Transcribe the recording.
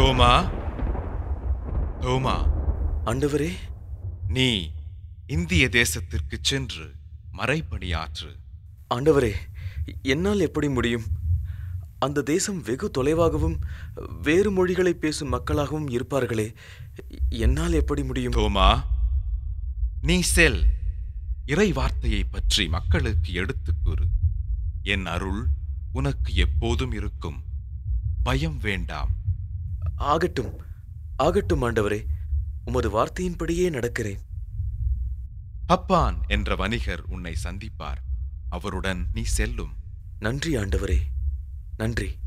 தோமா தோமா ஆண்டவரே நீ இந்திய தேசத்திற்கு சென்று மறைபணியாற்று ஆண்டவரே என்னால் எப்படி முடியும் அந்த தேசம் வெகு தொலைவாகவும் வேறு மொழிகளை பேசும் மக்களாகவும் இருப்பார்களே என்னால் எப்படி முடியும் தோமா நீ செல் இறை வார்த்தையை பற்றி மக்களுக்கு எடுத்துக் கூறு என் அருள் உனக்கு எப்போதும் இருக்கும் பயம் வேண்டாம் ஆகட்டும் ஆகட்டும் ஆண்டவரே உமது வார்த்தையின்படியே நடக்கிறேன் அப்பான் என்ற வணிகர் உன்னை சந்திப்பார் அவருடன் நீ செல்லும் நன்றி ஆண்டவரே நன்றி